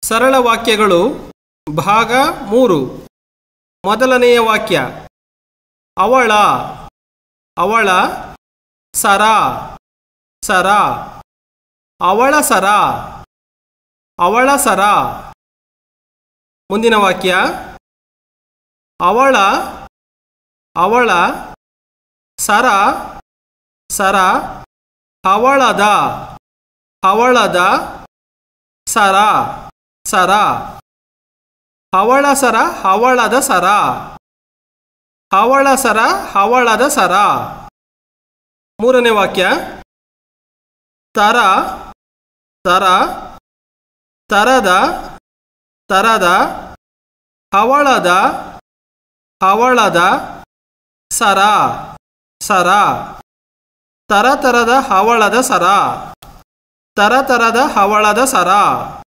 ಸರಳ ವಾಕ್ಯಗಳು ಭಾಗ ಮೂರು ಮೊದಲನೆಯ ವಾಕ್ಯ ಅವಳ ಅವಳ ಸರ ಸರ ಅವಳ ಸರ ಅವಳ ಸರ ಮುಂದಿನ ವಾಕ್ಯ ಅವಳ ಅವಳ ಸರ ಸರ ಹವಳದ ಹವಳದ ಸರ ಸರ ಹವಳ ಸರ ಹವಳದ ಸರ ಹವಳ ಸರ ಹವಳದ ಸರ ಮೂರನೇ ವಾಕ್ಯ ತರ ತರ ತರದ ತರದ ಹವಳದ ಹವಳದ ಸರ ಸರ ತರತರದ ಹವಳದ ಸರ ತರತರದ ಹವಳದ ಸರ